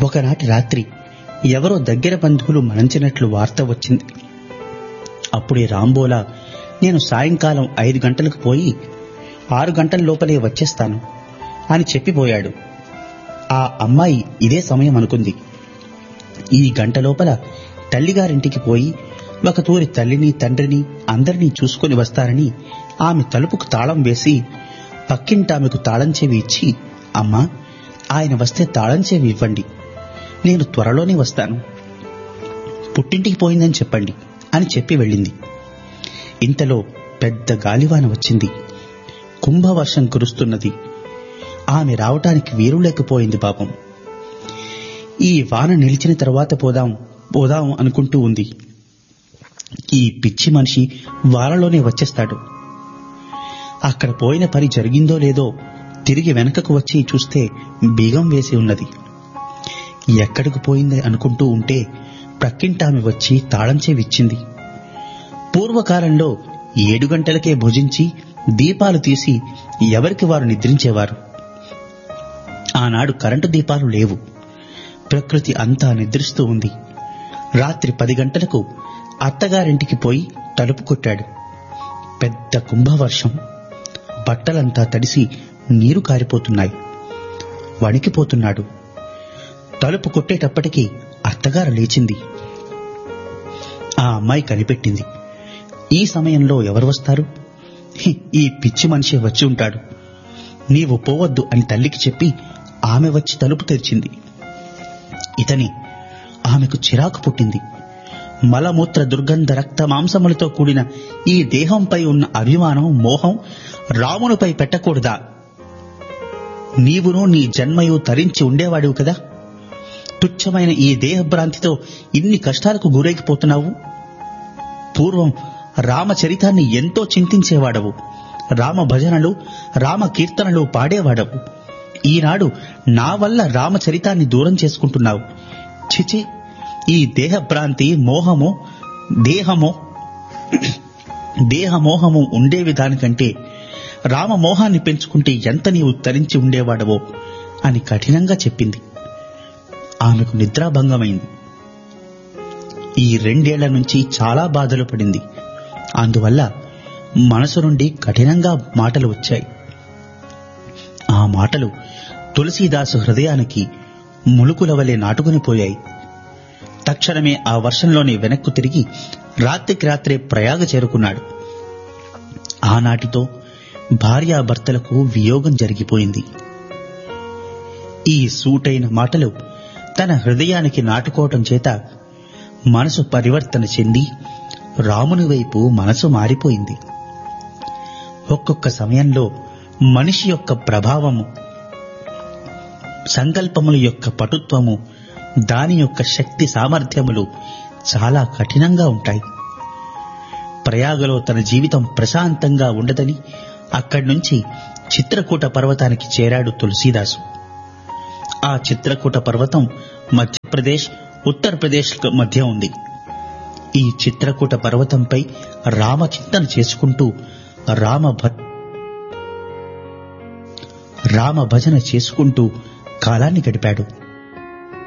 ఒకనాటి రాత్రి ఎవరో దగ్గర బంధువులు మరణించినట్లు వార్త వచ్చింది అప్పుడే రాంబోలా నేను సాయంకాలం ఐదు గంటలకు పోయి ఆరు గంటల లోపలే వచ్చేస్తాను అని చెప్పిపోయాడు ఆ అమ్మాయి ఇదే సమయం అనుకుంది ఈ గంట లోపల తల్లిగారింటికి పోయి ఒక తూరి తల్లిని తండ్రిని అందరినీ చూసుకొని వస్తారని ఆమె తలుపుకు తాళం వేసి పక్కింటామెకు తాళం చెవి ఇచ్చి అమ్మా ఆయన వస్తే తాళం చెవి ఇవ్వండి నేను త్వరలోనే వస్తాను పుట్టింటికి పోయిందని చెప్పండి అని చెప్పి వెళ్ళింది ఇంతలో పెద్ద గాలివాన వచ్చింది కుంభవర్షం కురుస్తున్నది ఆమె రావటానికి వీలు లేకపోయింది పాపం ఈ వాన నిలిచిన తర్వాత పోదాం పోదాం అనుకుంటూ ఉంది ఈ పిచ్చి మనిషి వారలోనే వచ్చేస్తాడు అక్కడ పోయిన పని జరిగిందో లేదో తిరిగి వెనకకు వచ్చి చూస్తే బీగం వేసి ఉన్నది ఎక్కడికి పోయింది అనుకుంటూ ఉంటే ప్రక్కింటామె వచ్చి తాళం చెవిచ్చింది పూర్వకాలంలో ఏడు గంటలకే భుజించి దీపాలు తీసి ఎవరికి వారు నిద్రించేవారు ఆనాడు కరెంటు దీపాలు లేవు ప్రకృతి అంతా నిద్రిస్తూ ఉంది రాత్రి పది గంటలకు అత్తగారింటికి పోయి తలుపు కొట్టాడు పెద్ద కుంభవర్షం బట్టలంతా తడిసి నీరు కారిపోతున్నాయి వణికిపోతున్నాడు తలుపు కొట్టేటప్పటికి అత్తగారు లేచింది ఆ అమ్మాయి కనిపెట్టింది ఈ సమయంలో ఎవరు వస్తారు హి, ఈ పిచ్చి మనిషి వచ్చి ఉంటాడు నీవు పోవద్దు అని తల్లికి చెప్పి ఆమె వచ్చి తలుపు తెరిచింది ఇతని ఆమెకు చిరాకు పుట్టింది మలమూత్ర దుర్గంధ రక్త మాంసములతో కూడిన ఈ దేహంపై ఉన్న అభిమానం మోహం రామునిపై పెట్టకూడదా నీవును నీ జన్మయు తరించి ఉండేవాడివి కదా తుచ్చమైన ఈ దేహభ్రాంతితో ఇన్ని కష్టాలకు గురైపోతున్నావు పూర్వం రామచరితాన్ని ఎంతో చింతించేవాడవు రామ భజనలు రామ కీర్తనలు పాడేవాడవు ఈనాడు నా వల్ల రామచరితాన్ని దూరం చేసుకుంటున్నావు చిచి ఈ దేహభ్రాంతి మోహము దేహము దేహమోహము ఉండే విధానికంటే రామమోహాన్ని పెంచుకుంటే ఎంత నీవు తరించి ఉండేవాడవో అని కఠినంగా చెప్పింది ఆమెకు నిద్రాభంగమైంది ఈ రెండేళ్ల నుంచి చాలా బాధలు పడింది అందువల్ల మనసు నుండి కఠినంగా మాటలు వచ్చాయి ఆ మాటలు తులసీదాసు హృదయానికి ములుకుల వలె నాటుకుని పోయాయి తక్షణమే ఆ వర్షంలోనే వెనక్కు తిరిగి రాత్రికి రాత్రే ప్రయాగ చేరుకున్నాడు ఆనాటితో భార్యాభర్తలకు వియోగం జరిగిపోయింది ఈ సూటైన మాటలు తన హృదయానికి నాటుకోవటం చేత మనసు పరివర్తన చెంది రాముని వైపు మనసు మారిపోయింది ఒక్కొక్క సమయంలో మనిషి యొక్క ప్రభావము సంకల్పముల యొక్క పటుత్వము దాని యొక్క శక్తి సామర్థ్యములు చాలా కఠినంగా ఉంటాయి ప్రయాగలో తన జీవితం ప్రశాంతంగా ఉండదని అక్కడి నుంచి చిత్రకూట పర్వతానికి చేరాడు తులసీదాసు ఆ చిత్రకూట పర్వతం మధ్యప్రదేశ్ ఉత్తరప్రదేశ్ మధ్య ఉంది ఈ చిత్రకూట పర్వతంపై రామచింతన చేసుకుంటూ రామ భ- రామ భజన చేసుకుంటూ కాలాన్ని గడిపాడు